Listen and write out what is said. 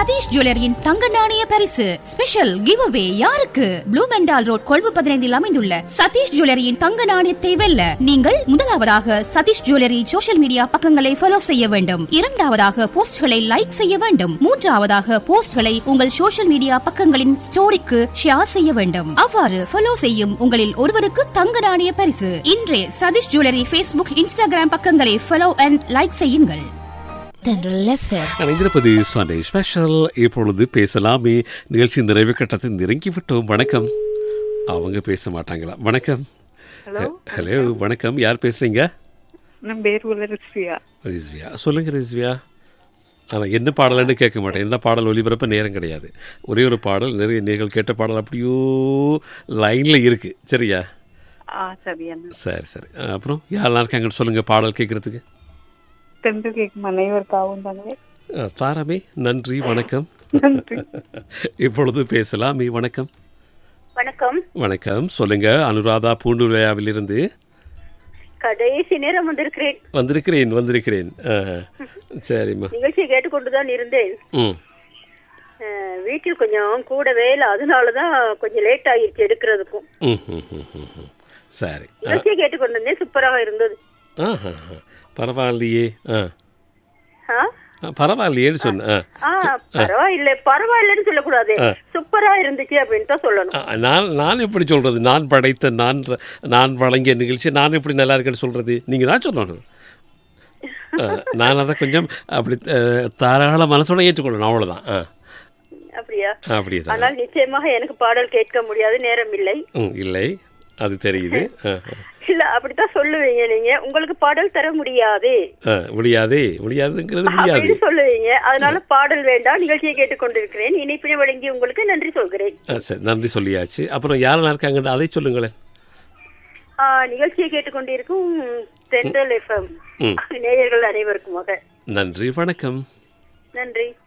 சதீஷ் ஜுவல்லரியின் தங்க நாணய பரிசு ஸ்பெஷல் கிவ் அவே யாருக்கு ப்ளூ மெண்டால் ரோட் கொழும்பு பதினைந்தில் அமைந்துள்ள சதீஷ் ஜுவல்லரியின் தங்க நாணயத்தை வெல்ல நீங்கள் முதலாவதாக சதீஷ் ஜுவல்லரி சோஷியல் மீடியா பக்கங்களை ஃபாலோ செய்ய வேண்டும் இரண்டாவதாக போஸ்ட்களை லைக் செய்ய வேண்டும் மூன்றாவதாக போஸ்ட்களை உங்கள் சோஷியல் மீடியா பக்கங்களின் ஸ்டோரிக்கு ஷேர் செய்ய வேண்டும் அவ்வாறு ஃபாலோ செய்யும் உங்களில் ஒருவருக்கு தங்க நாணய பரிசு இன்றே சதீஷ் ஜுவல்லரி ஃபேஸ்புக் இன்ஸ்டாகிராம் பக்கங்களை ஃபாலோ அண்ட் லைக் செய்யுங்கள் தென்றல் எஃப்எம் இணைந்திருப்பது சண்டே ஸ்பெஷல் இப்பொழுது பேசலாமே நிகழ்ச்சி நிறைவு கட்டத்தில் நெருங்கி விட்டோம் வணக்கம் அவங்க பேச மாட்டாங்களா வணக்கம் ஹலோ ஹலோ வணக்கம் யார் பேசுறீங்க நம்ம பேர் உள்ள ரிஸ்வியா ரிஸ்வியா சொல்லுங்க ரிஸ்வியா ஆனால் என்ன பாடல்னு கேட்க மாட்டேன் என்ன பாடல் ஒலிபரப்ப நேரம் கிடையாது ஒரே ஒரு பாடல் நிறைய நீங்கள் கேட்ட பாடல் அப்படியோ லைனில் இருக்குது சரியா ஆ சரி அண்ணா சரி சரி அப்புறம் யாரெல்லாம் இருக்காங்கன்னு சொல்லுங்கள் பாடல் கேட்குறதுக்கு தென்று கேட்கும் அனைவருக்காகவும் தானே தாராமே நன்றி வணக்கம் நன்றி இப்பொழுது பேசலாமே வணக்கம் வணக்கம் வணக்கம் சொல்லுங்க அனுராதா பூண்டுலையாவிலிருந்து கடைசி நேரம் வந்திருக்கிறேன் வந்திருக்கிறேன் வந்திருக்கிறேன் ஆஹா. சரிம்மா நிகழ்ச்சியை கேட்டுக்கொண்டுதான் இருந்தேன் ம் அஹ், வீட்டில் கொஞ்சம் கூட வேலை அதனாலதான் கொஞ்சம் லேட் ஆகிருச்சு எடுக்கிறதுக்கும் ம் ம், ம், ம், ம். சரி ஆ நிகழ்ச்சியை கேட்டுக்கொண்டிருந்தேன் சூப்பராக இருந்தது ஆஹா பரவாயில்லையே ஆ ஆ? ஆ, பரவாயில்லையேன்னு சொன்னேன் ஆ ஆ பரவாயில்ல பரவாயில்லன்னு சொல்லக்கூடாது சூப்பரா இருந்துச்சு அப்படின்னு தான் சொல்லணும் ஆ, நான் நான் எப்படி சொல்றது நான் படைத்த நான் ர- நான் வழங்கிய நிகழ்ச்சி நான் எப்படி நல்லா இருக்கேன்னு சொல்றது நீங்க தான் சொல்லணும் ஆ, நான் அதை கொஞ்சம் அப்படி அஹ், தாராள மனசோட ஏற்றுக்கொள்ளணும் அவ்வளோதான் ஆ அப்படியா அப்படியே தான் ஆனால் நிச்சயமாக எனக்கு பாடல் கேட்க முடியாது நேரம் இல்லை ம் இல்லை அது தெரியுது ஆ, ஆ. இல்ல அப்படித்தான் சொல்லுவீங்க நீங்க உங்களுக்கு பாடல் தர முடியாது ஆ, முடியாதே முடியாதுங்கிறது முடியாது அப்படின்னு சொல்லுவீங்க அதனால பாடல் வேண்டாம் நிகழ்ச்சியை கேட்டுக்கொண்டிருக்கிறேன் இணைப்பினை வழங்கி உங்களுக்கு நன்றி சொல்கிறேன் ஆ, சரி நன்றி சொல்லியாச்சு அப்புறம் யாரெல்லாம் இருக்காங்கன்னு அதை சொல்லுங்களேன் ஆ, நிகழ்ச்சியை கேட்டுக்கொண்டிருக்கும் தென்றல் எஃப்எம் ம். நேயர்கள் அனைவருக்குமாக நன்றி வணக்கம் நன்றி